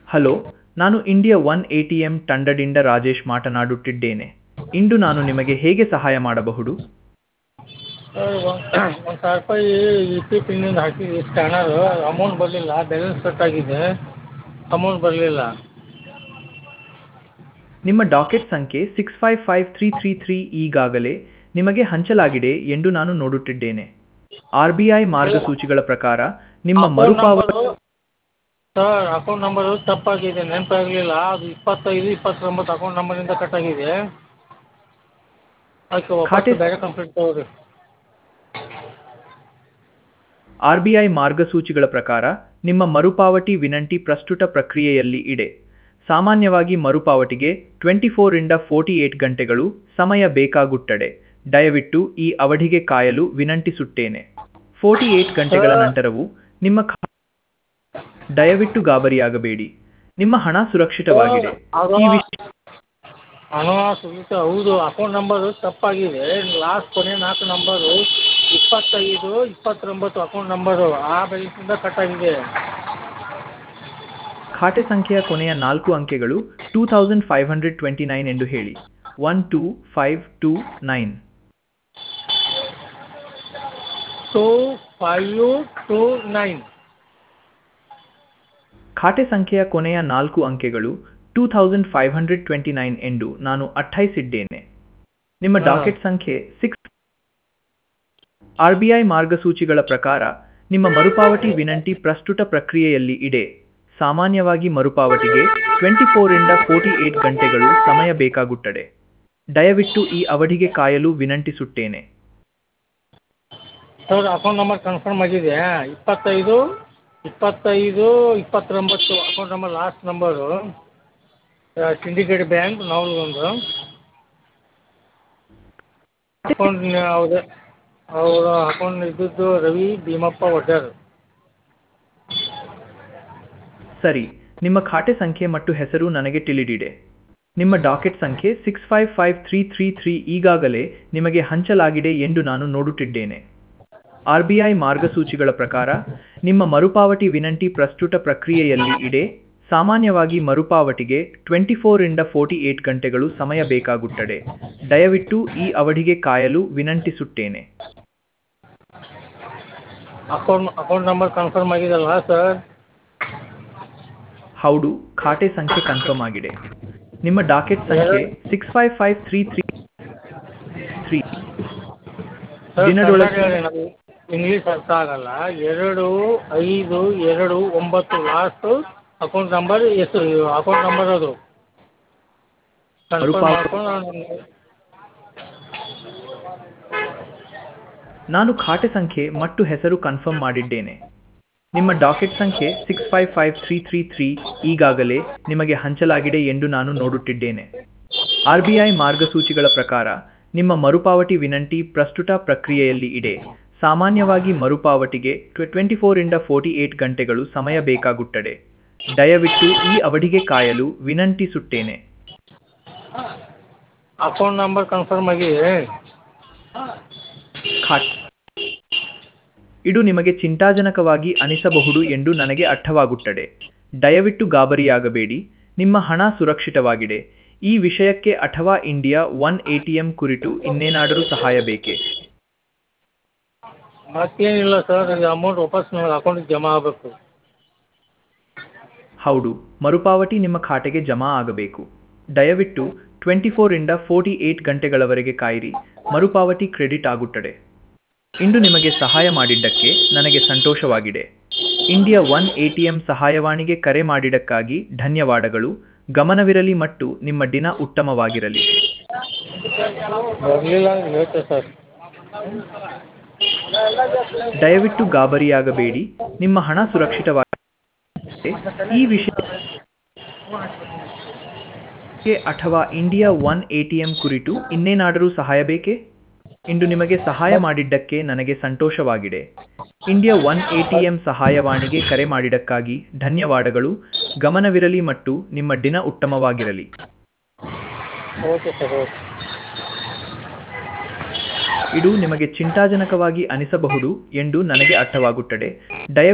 Hello ನಾನು India one A T M ತಂಡದಿಂದ ರಾಜೇಶ್ ಮಾತನಾಡುತ್ತಿದ್ದೇನೆ ಇಂದು ನಾನು ನಿಮಗೆ ಹೇಗೆ ಸಹಾಯ ಮಾಡಬಹುದು ಸರ್ ಒಂದು ಒಂದು ಸಾವಿರ ರೂಪಾಯಿ ಇ ಪಿ ಪಿನ್ನಿಂದ ಹಾಕಿದ್ವಿ ಸ್ಕ್ಯಾನರು ಅಮೌಂಟ್ ಬರಲಿಲ್ಲ ಬ್ಯಾಲೆನ್ಸ್ ಕಟ್ ಆಗಿದೆ ಅಮೌಂಟ್ ಬರಲಿಲ್ಲ ನಿಮ್ಮ ಡಾಕೆಟ್ ಸಂಖ್ಯೆ six five five three three three ಈಗಾಗಲೇ ನಿಮಗೆ ಹಂಚಲಾಗಿದೆ ಎಂದು ನಾನು ನೋಡುತ್ತಿದ್ದೇನೆ ಆರ್ ಬಿ ಐ ಮಾರ್ಗಸೂಚಿಗಳ ಪ್ರಕಾರ ನಿಮ್ಮ ಮರುಪಾವತಿ ಸರ್ ಅಕೌಂಟ್ ನಂಬರು ತಪ್ಪಾಗಿದೆ ನೆನಪಾಗಲಿಲ್ಲ ಅದು ಇಪ್ಪತ್ತೈದು ಇಪ್ಪತ್ತೊಂಬತ್ತು ಅಕೌಂಟ್ ನಂಬರಿಂದ ಕಟ್ ಆಗಿದೆ ಅದಕ್ಕೆ ವಾಪಸ್ ಖಾತೆ- ಬೇರೆ ಕಂಪ್ಲೇಂಟ್ ತಗೋರಿ ಆರ್ ಬಿ ಐ ಮಾರ್ಗಸೂಚಿಗಳ ಪ್ರಕಾರ ನಿಮ್ಮ ಮರುಪಾವತಿ ವಿನಂತಿ ಪ್ರಸ್ತುತ ಪ್ರಕ್ರಿಯೆಯಲ್ಲಿ ಇದೆ ಸಾಮಾನ್ಯವಾಗಿ ಮರುಪಾವತಿಗೆ ಟ್ವೆಂಟಿ ಫೋರಿಂದ ಫೋರ್ಟಿ ಏಟ್ ಗಂಟೆಗಳು ಸಮಯ ಬೇಕಾಗುತ್ತದೆ ದಯವಿಟ್ಟು ಈ ಅವಧಿಗೆ ಕಾಯಲು ವಿನಂತಿಸುತ್ತೇನೆ ಫೋರ್ಟಿ ಏಟ್ ಗಂಟೆಗಳ ನಂತರವೂ ನಿಮ್ಮ ಖಾ- ದಯವಿಟ್ಟು ಗಾಬರಿಯಾಗಬೇಡಿ ನಿಮ್ಮ ಹಣ ಸುರಕ್ಷಿತವಾಗಿದೆ ಈ ವಿಷಯ ಹಣ ಸುಲಿತ ಹೌದು ಅಕೌಂಟ್ ನಂಬರು ತಪ್ಪಾಗಿದೆ ಲಾಸ್ಟ್ ಕೊನೆ ನಾಲ್ಕು ನಂಬರು ಇಪ್ಪತ್ತೈದು ಇಪ್ಪತ್ತೊಂಬತ್ತು ಅಕೌಂಟ್ ನಂಬರು ಆ ಬ್ಯಾಂಕಿಂದ ಕಟ್ ಆಗಿದೆ ಖಾತೆ ಸಂಖ್ಯೆಯ ಕೊನೆಯ ನಾಲ್ಕು ಅಂಕೆಗಳು two thousand five hundred twenty nine ಎಂದು ಹೇಳಿ one two five two nine two five two nine ಖಾತೆ ಸಂಖ್ಯೆಯ ಕೊನೆಯ ನಾಲ್ಕು ಅಂಕೆಗಳು two thousand five hundred twenty nine ಎಂದು ನಾನು ಅರ್ಥೈಸಿದ್ದೇನೆ ನಿಮ್ಮ ಹಾ. ಡಾಕೆಟ್ ಸಂಖ್ಯೆ ಸಿಕ್ಸ್ ಆರ್ ಬಿ ಐ ಮಾರ್ಗಸೂಚಿಗಳ ಪ್ರಕಾರ ನಿಮ್ಮ ಮರುಪಾವತಿ ವಿನಂತಿ ಪ್ರಸ್ತುತ ಪ್ರಕ್ರಿಯೆಯಲ್ಲಿ ಇದೆ ಸಾಮಾನ್ಯವಾಗಿ ಮರುಪಾವತಿಗೆ ಟ್ವೆಂಟಿ ಫೋರಿಂದ ಫೋರ್ಟಿ ಏಟ್ ಗಂಟೆಗಳು ಸಮಯ ಬೇಕಾಗುತ್ತದೆ ದಯವಿಟ್ಟು ಈ ಅವಧಿಗೆ ಕಾಯಲು ವಿನಂತಿಸುತ್ತೇನೆ ಸರ್ ಅಕೌಂಟ್ ನಂಬರ್ ಕನ್ಫರ್ಮ್ ಆಗಿದೆ ಇಪ್ಪತ್ತೈದು ಇಪ್ಪತ್ತೈದು ಇಪ್ಪತ್ತೊಂಬತ್ತು account number last number syndicate bank Navalgund account ಹೌದು ಅವರ ಅಕೌಂಟ್ ಇದ್ದದ್ದು ರವಿ ಭೀಮಪ್ಪ ಒಡ್ಡರ್ ಸರಿ ನಿಮ್ಮ ಖಾತೆ ಸಂಖ್ಯೆ ಮತ್ತು ಹೆಸರು ನನಗೆ ತಿಳಿದಿದೆ ನಿಮ್ಮ ಡಾಕೆಟ್ ಸಂಖ್ಯೆ six five five three three three ಈಗಾಗಲೇ ನಿಮಗೆ ಹಂಚಲಾಗಿದೆ ಎಂದು ನಾನು ನೋಡುತ್ತಿದ್ದೇನೆ ಆರ್ ಬಿ ಐ ಮಾರ್ಗಸೂಚಿಗಳ ಪ್ರಕಾರ ನಿಮ್ಮ ಮರುಪಾವತಿ ವಿನಂತಿ ಪ್ರಸ್ತುತ ಪ್ರಕ್ರಿಯೆಯಲ್ಲಿ ಇದೆ ಸಾಮಾನ್ಯವಾಗಿ ಮರುಪಾವತಿಗೆ ಟ್ವೆಂಟಿ ಫೋರಿಂದ ಫೋರ್ಟಿ ಏಟ್ ಗಂಟೆಗಳು ಸಮಯ ಬೇಕಾಗುತ್ತದೆ ದಯವಿಟ್ಟು ಈ ಅವಧಿಗೆ ಕಾಯಲು ವಿನಂತಿಸುತ್ತೇನೆ ಅಕೌಂಟ್ ಅಕೌಂಟ್ ನಂಬರ್ ಕನ್ಫರ್ಮ್ ಆಗಿದೆಲ್ಲ ಸರ್ ಹೌದು ಖಾತೆ ಸಂಖ್ಯೆ ಕನ್ಫರ್ಮ್ ಆಗಿದೆ ನಿಮ್ಮ ಡಾಕೆಟ್ ಸಂಖ್ಯೆ six five five three three three sir ದಿನದೊಳಗೆ- ಕನ್ನಡ ಹೇಳಿ, ನಮ್ಗೆ ಇಂಗ್ಲೀಷ್ ಅರ್ಥ ಆಗಲ್ಲ ಎರಡು ಐದು ಎರಡು ಒಂಬತ್ತು ಲಾಸ್ಟು ಅಕೌಂಟ್ ನಂಬರ್ ಎಷ್ಟು ಅಕೌಂಟ್ ನಂಬರ್ ಅದು ಕನ್ಫರ್ಮ್ ಮರುಪಾವತಿ- ಮಾಡ್ಕೊಂಡು ನಾನು ನಾನು ಖಾತೆ ಸಂಖ್ಯೆ ಮತ್ತು ಹೆಸರು ಕನ್ಫರ್ಮ್ ಮಾಡಿದ್ದೇನೆ ನಿಮ್ಮ ಡಾಕೆಟ್ ಸಂಖ್ಯೆ six five five three three three ಈಗಾಗಲೇ ನಿಮಗೆ ಹಂಚಲಾಗಿದೆ ಎಂದು ನಾನು ನೋಡುತ್ತಿದ್ದೇನೆ ಆರ್ ಬಿ ಐ ಮಾರ್ಗಸೂಚಿಗಳ ಪ್ರಕಾರ ನಿಮ್ಮ ಮರುಪಾವತಿ ವಿನಂತಿ ಪ್ರಸ್ತುತ ಪ್ರಕ್ರಿಯೆಯಲ್ಲಿ ಇದೆ ಸಾಮಾನ್ಯವಾಗಿ ಮರುಪಾವತಿಗೆ ಟ್ವೆಂಟಿ ಫೋರಿಂದ ಫೋರ್ಟಿ ಏಟ್ ಗಂಟೆಗಳು ಸಮಯ ಬೇಕಾಗುತ್ತದೆ ದಯವಿಟ್ಟು ಈ ಅವಧಿಗೆ ಕಾಯಲು ವಿನಂತಿಸುತ್ತೇನೆ ಅಕೌಂಟ್ ನಂಬರ್ ಕನ್ಫರ್ಮ್ ಆಗಿದೆ ಖಾಟ್ ಇದು ನಿಮಗೆ ಚಿಂತಾಜನಕವಾಗಿ ಅನಿಸಬಹುದು ಎಂದು ನನಗೆ ಅರ್ಥವಾಗುತ್ತದೆ ದಯವಿಟ್ಟು ಗಾಬರಿಯಾಗಬೇಡಿ ನಿಮ್ಮ ಹಣ ಸುರಕ್ಷಿತವಾಗಿದೆ ಈ ವಿಷಯಕ್ಕೆ ಅಥವಾ ಇಂಡಿಯಾ ಒನ್ ಎಟಿಎಂ ಕುರಿತು ಇನ್ನೇನಾದರೂ ಸಹಾಯ ಬೇಕೇ ಮತ್ತೇನಿಲ್ಲ ಸರ್ ಇದು ಅಮೌಂಟ್ ವಾಪಸ್ ನನ್ನ ಅಕೌಂಟಿಗೆ ಜಮಾ ಆಗಬೇಕು ಹೌದು ಮರುಪಾವತಿ ನಿಮ್ಮ ಖಾತೆಗೆ ಜಮಾ ಆಗಬೇಕು ದಯವಿಟ್ಟು ಟ್ವೆಂಟಿ ಫೋರಿಂದ ಫೋರ್ಟಿ ಏಟ್ ಗಂಟೆಗಳವರೆಗೆ ಕಾಯಿರಿ ಮರುಪಾವತಿ ಕ್ರೆಡಿಟ್ ಆಗುತ್ತದೆ ಇಂದು ನಿಮಗೆ ಸಹಾಯ ಮಾಡಿದ್ದಕ್ಕೆ ನನಗೆ ಸಂತೋಷವಾಗಿದೆ ಇಂಡಿಯಾ ಒನ್ ಎಟಿಎಂ ಸಹಾಯವಾಣಿಗೆ ಕರೆ ಮಾಡಿದ್ದಕ್ಕಾಗಿ ಧನ್ಯವಾದಗಳು ಗಮನವಿರಲಿ ಮತ್ತು ನಿಮ್ಮ ದಿನ ಉತ್ತಮವಾಗಿರಲಿ ಬರಲಿಲ್ಲ ಅಂದ್ರೆ ಹೇಳ್ತೆ ಸರ್ ದಯವಿಟ್ಟು ಗಾಬರಿಯಾಗಬೇಡಿ ನಿಮ್ಮ ಹಣ ಸುರಕ್ಷಿತವಾಗಿದೆ ಈ ವಿಷಯಕ್ಕೆ ಅಥವಾ ಇಂಡಿಯಾ ಒನ್ ಎಟಿಎಂ ಕುರಿತು ಇನ್ನೇನಾದರೂ ಸಹಾಯ ಬೇಕೇ ಇಂದು ನಿಮಗೆ ಸಹಾಯ ಮಾಡಿದ್ದಕ್ಕೆ ನನಗೆ ಸಂತೋಷವಾಗಿದೆ ಇಂಡಿಯಾ ಒನ್ ಎಟಿಎಂ ಸಹಾಯವಾಣಿಗೆ ಕರೆ ಮಾಡಿದ್ದಕ್ಕಾಗಿ ಧನ್ಯವಾದಗಳು ಗಮನವಿರಲಿ ಮತ್ತು ನಿಮ್ಮ ದಿನ ಉತ್ತಮವಾಗಿರಲಿ ಓಕೆ ಸರ್ ಓಕೆ ಇದು ನಿಮಗೆ ಚಿಂತಾಜನಕವಾಗಿ ಅನಿಸಬಹುದು ಎಂದು ನನಗೆ ಅರ್ಥವಾಗುತ್ತದೆ ದಯವಿಟ್ಟು